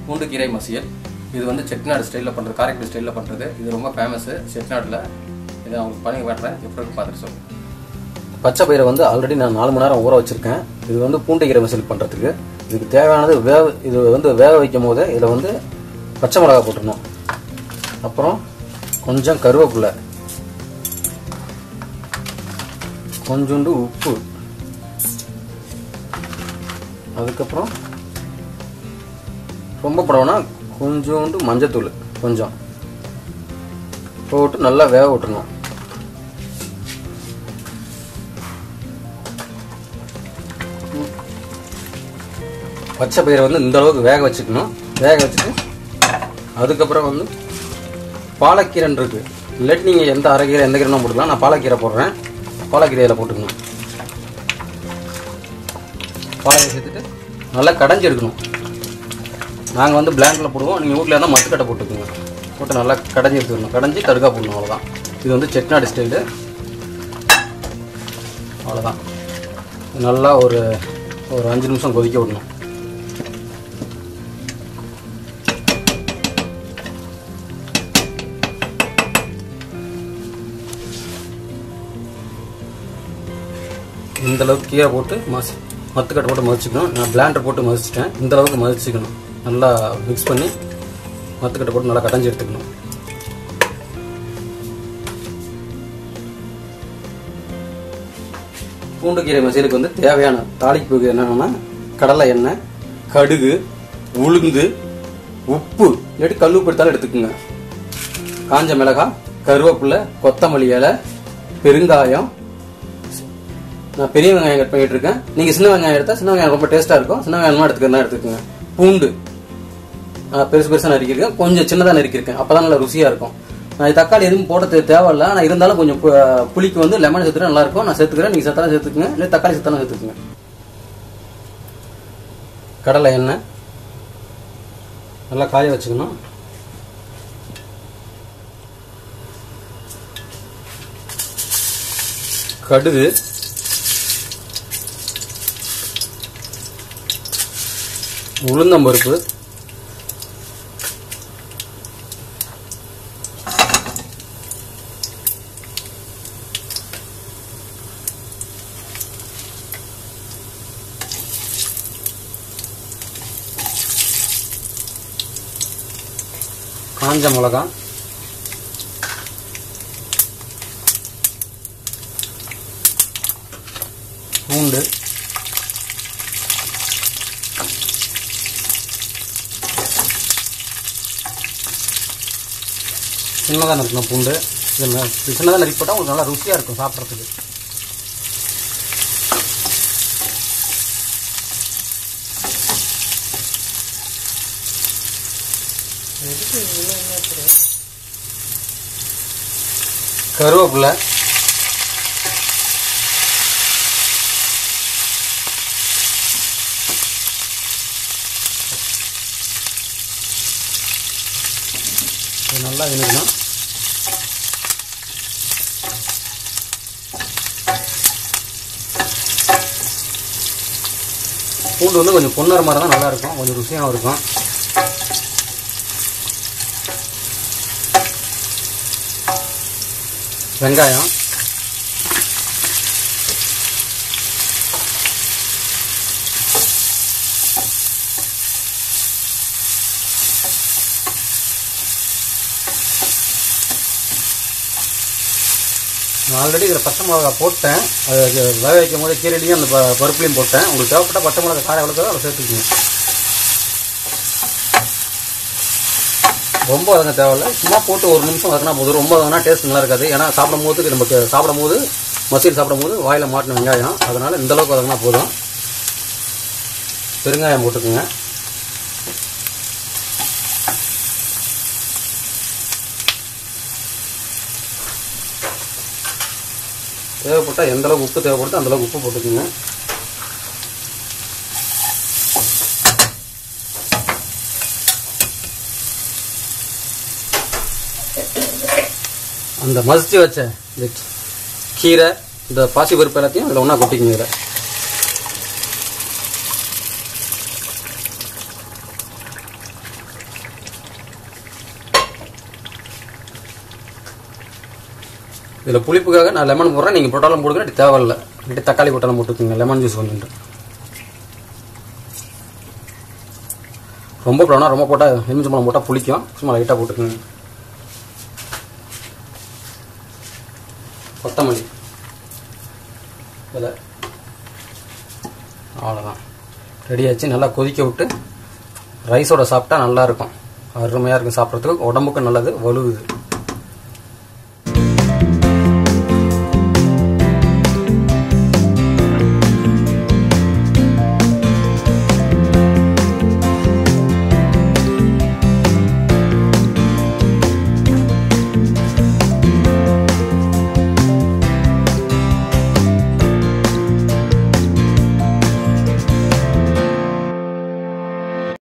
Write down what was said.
பூண்டு கீரை மசியல் இது வந்து செட்டிநாடு ஸ்டைலில் பண்ணுறது காரைக்குடி ஸ்டைலில் பண்ணுறது இது ரொம்ப ஃபேமஸ்ஸு செட்டிநாட்டில் இதை அவங்களுக்கு பண்ணி காட்டுறேன் எப்படி இருக்கு பார்த்துட்டு சொல்லுங்கள் பச்சை பயிரை வந்து ஆல்ரெடி நான் நாலு மணி நேரம் ஊற வச்சிருக்கேன் இது வந்து பூண்டு கீரை மசியல் பண்ணுறதுக்கு இதுக்கு தேவையானது வேக இது வந்து வேக வைக்கும் போது இதில் வந்து பச்சை மிளகா போட்டுடணும் அப்புறம் கொஞ்சம் கருவேப்பிலை கொஞ்சோண்டு உப்பு அதுக்கப்புறம் ரொம்ப படம்னா கொஞ்சோண்டு மஞ்சத்தூள் கொஞ்சம் போட்டு நல்லா வேக விட்டுறணும் பச்சை பயிரை வந்து இந்த அளவுக்கு வேக வச்சுக்கணும் வேக வச்சுட்டு அதுக்கப்புறம் வந்து பாலக்கீரைன்னு இருக்கு இல்லாட்டி நீங்கள் எந்த அரைக்கீரை எந்த கீரை போட்டுக்கலாம் நான் பாலக்கீரை போடுறேன் பாலக்கீரையில் போட்டுக்கணும் பாலக்கீரை சேர்த்துட்டு நல்லா கடைஞ்சி எடுக்கணும் நாங்கள் வந்து பிளாங்கில் போடுவோம் நீங்கள் வீட்டில் இருந்தால் மத்துக்கட்டை போட்டுக்கோங்க போட்டு நல்லா கடைஞ்சி எடுத்துக்கணும் கடைஞ்சி கடுக்கா போடணும் அவ்வளோதான் இது வந்து செட்நாடு ஸ்டைலு அவ்வளோதான் நல்லா ஒரு ஒரு அஞ்சு நிமிஷம் கொதிக்க விடணும் இந்த அளவுக்கு கீரை போட்டு மசி மத்துக்கட்டை போட்டு மதிச்சுக்கணும் நான் பிளாண்டர் போட்டு மதிச்சிட்டேன் இந்த அளவுக்கு மதிச்சுக்கணும் நல்லா மிக்ஸ் பண்ணி மத்துக்கட்டை போட்டு நல்லா கடைஞ்சி எடுத்துக்கணும் பூண்டு கீரை மசியலுக்கு வந்து தேவையான தாளிப்பு என்னன்னா கடலை எண்ணெய் கடுகு உளுந்து உப்பு இல்லாட்டி கல் உப்பு எடுத்தாலும் எடுத்துக்கோங்க காஞ்ச மிளகாய் கருவேப்பிலை கொத்தமல்லி இலை பெருங்காயம் நான் பெரிய வெங்காயம் கட் பண்ணிட்டு இருக்கேன் நீங்க சின்ன வெங்காயம் எடுத்தா சின்ன வெங்காயம் ரொம்ப டேஸ்டா இருக்கும் சின்ன வெங்காயம் எடுத்துக்கிறதா எடுத்துக்கோங்க பூண்டு நான் பெருசு பெருசா நறுக்கியிருக்கேன் கொஞ்சம் சின்னதா நறுக்கியிருக்கேன் அப்பதான் நல்லா ருசியா இருக்கும் நான் இது தக்காளி எதுவும் போட தே- தேவையில்ல ஆனால் இருந்தாலும் கொஞ்சம் பு- புளிக்கு வந்து லெமன் சேர்த்துட்டா நல்லா இருக்கும் நான் சேர்த்துக்கிறேன் நீங்க சேர்த்தாலும் சேர்த்துக்குங்க இல்லை தக்காளி சேர்த்தாலும் சேர்த்துக்குங்க கடலை எண்ணெய் நல்லா காய வச்சுக்கணும் கடுகு உளுந்தம்பருப்பு காஞ்ச மிளகாய் பூண்டு சின்னதாக நறுக்கணும் பூண்டு இது ந- இது சின்னதாக நறுக்கி போட்டால் உங்களுக்கு நல்லா ருசியாக இருக்கும் சாப்பிட்றதுக்கு கருவேப்பிலை இது நல்லா இனிக்கணும் பூண்டு வந்து கொஞ்சம் பொன்னர மாதிரி தான் நல்லா இருக்கும் கொஞ்சம் ருசியாகவும் இருக்கும் வெங்காயம் நான் ஆல்ரெடி இதில் பச்சை மிளகா போட்டேன் அது வேக வைக்கும் போது கீரையிலையும் அந்த ப- பருப்புலையும் போட்டேன் உங்களுக்கு தேவைப்பட்ட பச்சை மிளகா காரம் எவ்வளோ அதை சேர்த்துக்கணும் ரொம்ப வதங்க தேவையில்ல சும்மா போட்டு ஒரு நிமிஷம் வதக்கினா போதும் ரொம்ப வதங்கினா டேஸ்ட் நல்லா இருக்காது ஏன்னா சாப்பிடும் போது நமக்கு சாப்பிடும் போது மசீல் சாப்பிடும் போது வாயில் மாட்டின வெங்காயம் அதனால இந்த அளவுக்கு வதங்கினா போதும் பெருங்காயம் போட்டுக்கோங்க தேவைப்பட்டால் எந்த அளவுக்கு உப்பு தேவைப்படுதோ அந்த அளவுக்கு உப்பு போட்டுக்கோங்க அந்த மசிச்சு வச்ச இந்த கீரை இந்த பாசி பருப்பு எல்லாத்தையும் அதில் ஒன்றா கொட்டிக்கங்க இதில் இதில் புளிப்புக்காக நான் லெமன் போடுறேன் நீங்கள் போட்டாலும் போடுங்க இல்லாட்டி தேவையில்லை இல்லாட்டி தக்காளி போட்டாலும் போட்டுக்கோங்க லெமன் ஜூஸ் கொஞ்சம் ரொம்ப போடணும் ரொம்ப போட்டால் எலுமிச்சம்பழம் போட்டால் புளிக்கும் சும்மா லைட்டாக போட்டுக்கோங்க கொத்தமல்லி இதில் அவ்வளோதான் ரெடி ஆச்சு நல்லா கொதிக்க விட்டு ரைஸோட சாப்பிட்டா நல்லா இருக்கும் அருமையாக இருக்கும் சாப்பிட்றதுக்கு உடம்புக்கும் நல்லது வலுவுது